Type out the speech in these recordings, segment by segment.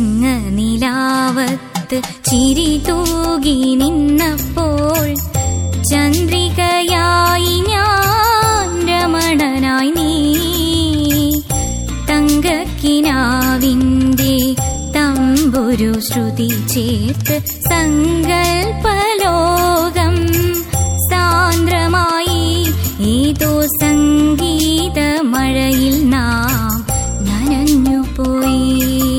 ചിങ്ങനിലാവത്ത് ചിരി തൂകി നിന്നപ്പോൾ ചന്ദ്രികയായി ഞാൻ രമണനായി നീ തങ്കക്കിനാവിന്റെ തമ്പുരു ശ്രുതി ചേർത്ത് സങ്കൽപ്പലോകം സാന്ദ്രമായി ഏതോ സംഗീത മഴയിൽ നാം നനഞ്ഞുപോയി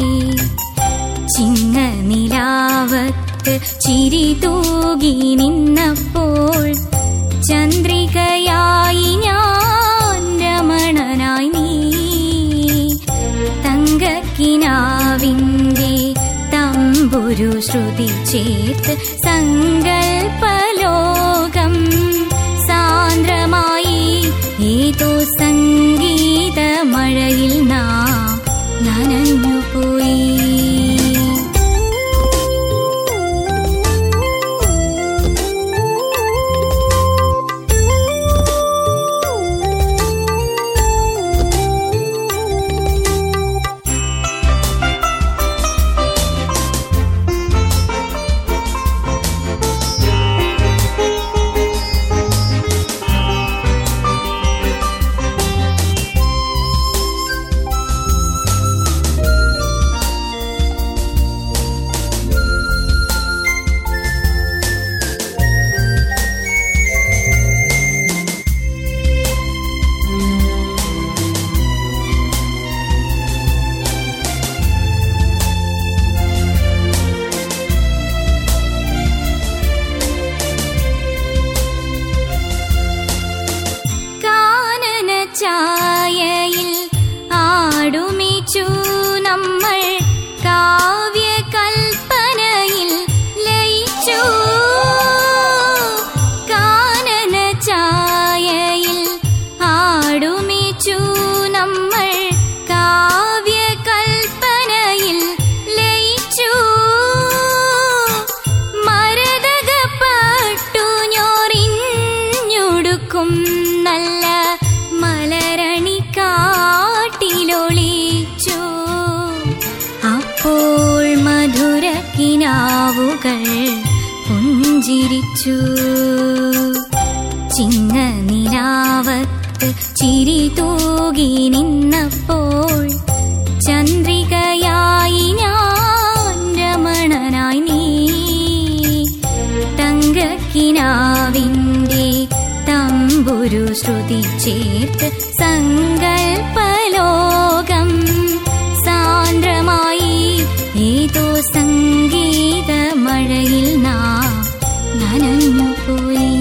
ചിങ്ങനിലാവത്ത് ചിരി തൂകി നിന്നപ്പോൾ ചന്ദ്രികയായി ഞാൻ രമണനായി നീ തങ്കക്കിനാവിന്റെ തമ്പുരു ശ്രുതി ചേർത്ത് സങ്കൽപ്പലോകം സാന്ദ്രമായി ഏതോ സംഗീത മഴയിൽ നാം നനഞ്ഞുപോയി കാനന ചായയിൽ ആടുമിച്ചു നമ്മൾ കാവ്യ കൽപ്പനയിൽ ലയിച്ചു കാനന ചായയിൽ ആടുമിച്ചു നമ്മൾ കാവ്യ കൽപ്പനയിൽ ലയിച്ചു മരതകപ്പെട്ടു ഞൊറിഞ്ഞുടുക്കും നല്ല മലരണി കാട്ടിലൊളിച്ചു അപ്പോൾ മധുരക്കിനാവുകൾ പുഞ്ചിരിച്ചു ചിങ്ങനിലാവത്ത് ചിരി തൂകി നിന്നപ്പോൾ ചന്ദ്രികയായി ഞാൻ രമണനായി നീ തങ്കക്കിനാവിന്റെ തമ്പുരു ശ്രുതി ചേർത്ത് സങ്കൽപ്പലോകം സാന്ദ്രമായി ഏതോ സംഗീത മഴയിൽ നാം നനഞ്ഞുപോയി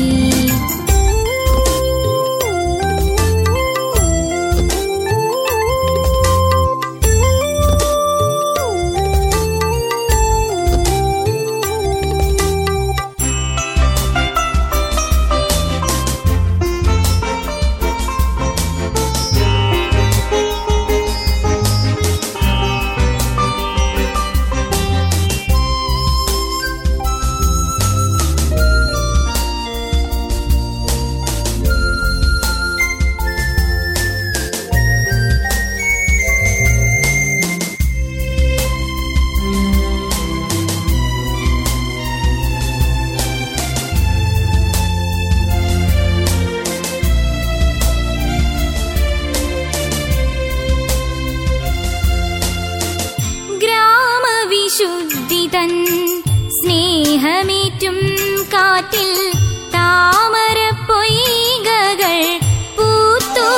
ഗ്രാമവിശുദ്ധി തൻ സ്നേഹമേറ്റും കാറ്റിൽ താമര പൊയ്കകൾ പൂത്തു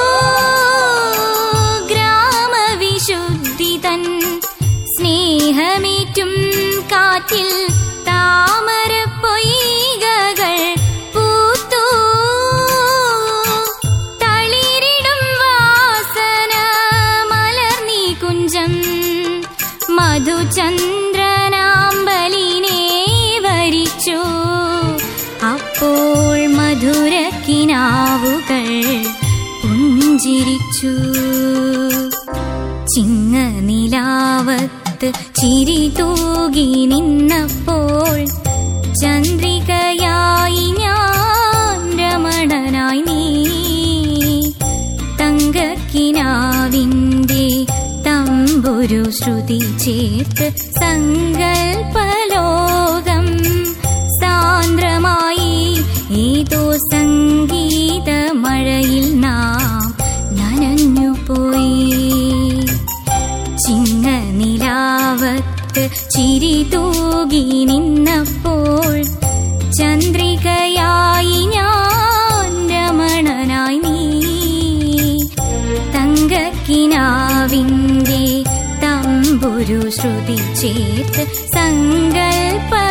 ഗ്രാമവിശുദ്ധി തൻ സ്നേഹമേറ്റും കാറ്റിൽ താമര പൊയ്കകൾ പൂത്തു തളിരിടും വാസന മലർന്നീ കുഞ്ചം മധുചന്ദ്രനാമ്പലിനെ വരിച്ചു അപ്പോൾ മധുരക്കിനാവുകൾ പുഞ്ചിരിച്ചു ചിങ്ങനിലാവത്ത് ചിരി തൂകി നിന്നപ്പോൾ ചന്ദ്രികയായി ഞാൻ രമണനായി നീ തങ്കക്കിനാവിന്റെ തമ്പ തമ്പുരു ശ്രുതി ചേർത്ത് സങ്കൽപ്പലോകം സാന്ദ്രമായി ഏതോ സംഗീത മഴയിൽ നാം നനഞ്ഞുപോയി ചിങ്ങ നിലാവത്ത് ചിരി തൂകി നിന്നപ്പോൾ ചന്ദ്രികയായി ഞാൻ രമണനായി നീ തങ്കക്കിനാവിൻ്റെ തമ്പുരു ശ്രുതി ചേർത്ത് സങ്കൽപ്പ